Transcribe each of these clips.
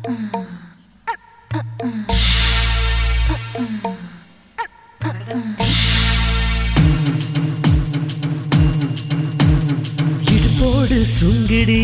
இடுப்போடு சுங்கிடி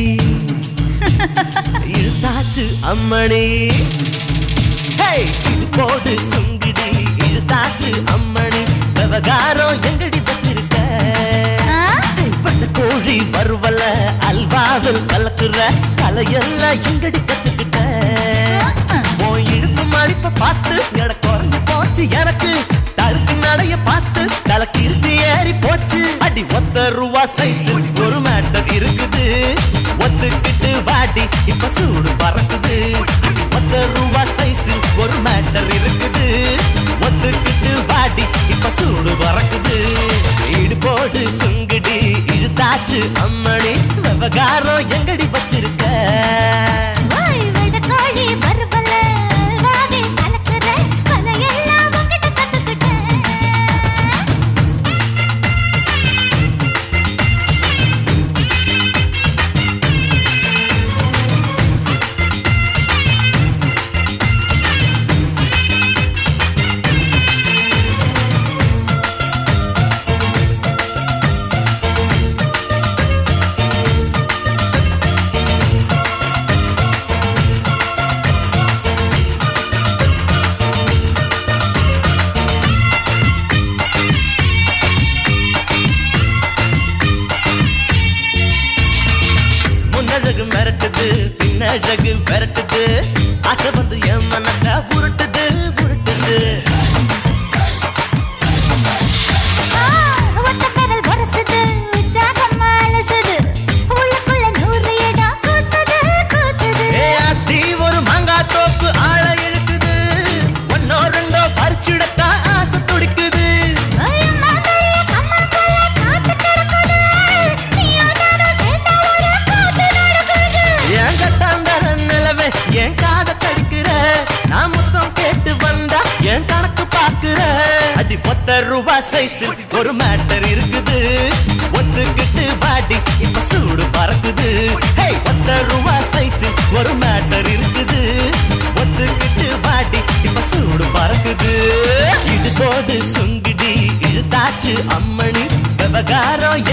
இழுத்தாச்சு அம்மணி ஹேய், இடுப்போடு சுங்கிடி இழுத்தாச்சு அம்மணி விவகாரம் எங்கடி வச்சிருக்க பட்ட கோழி வருவல அல்வாவில் கலக்குற கலையெல்லாம் எங்கடி கத்துக்கிட்ட உன் இடுப்பு மடிப்ப பார்த்து எட குறைஞ்சு போச்சு எனக்கு தருக்கு நடைய பார்த்து தலைக்கிருத்தி ஏறி போச்சு அடி ஒத்த ரூபா சைஸ் ஒரு மேட்டர் இருக்குது ஒத்துக்கிட்டு வாடி இப்ப சூடு பறக்குது அடி ஒத்த ரூபா சைஸ் ஒரு மேட்டர் இருக்குது ஒத்துக்கிட்டு வாடி இப்ப சூடு பறக்குது இடுபோடு சுங்குடி இழுத்தாச்சு அம்மணி விவகாரம் எங்கடி வச்சிருக்க முன்னழகு மிரட்டுது பின்னழகு விரட்டுது ஆசை வந்து என் மனச உருட்டுது உருட்டுது ஏ ஆத்தி ஒரு மாங்காய் தோப்பு ஆழ இழுக்குது ஒன்னோ ரெண்டோ பறிச்சிடத்தான் ஆசை துடிக்குது என் கட்டாந்தர நிலவே என் காத தடுக்கிற நான் மொத்தம் கேட்டு வந்தா என் கணக்கு பாக்குற அடி பத்த ரூபா சைஸில் ஒரு மேட்டர் இருக்குது ஒத்துக்கிட்டு வாடி இப்ப சூடு பறக்குது ஹே பத்த ரூபா சைஸில் ஒரு மேட்டர் இருக்குது ஒத்துக்கிட்டு வாடி இப்ப சூடு பறக்குது இது போது சுங்கிடி இழுத்தாச்சு அம்மணி விவகாரம்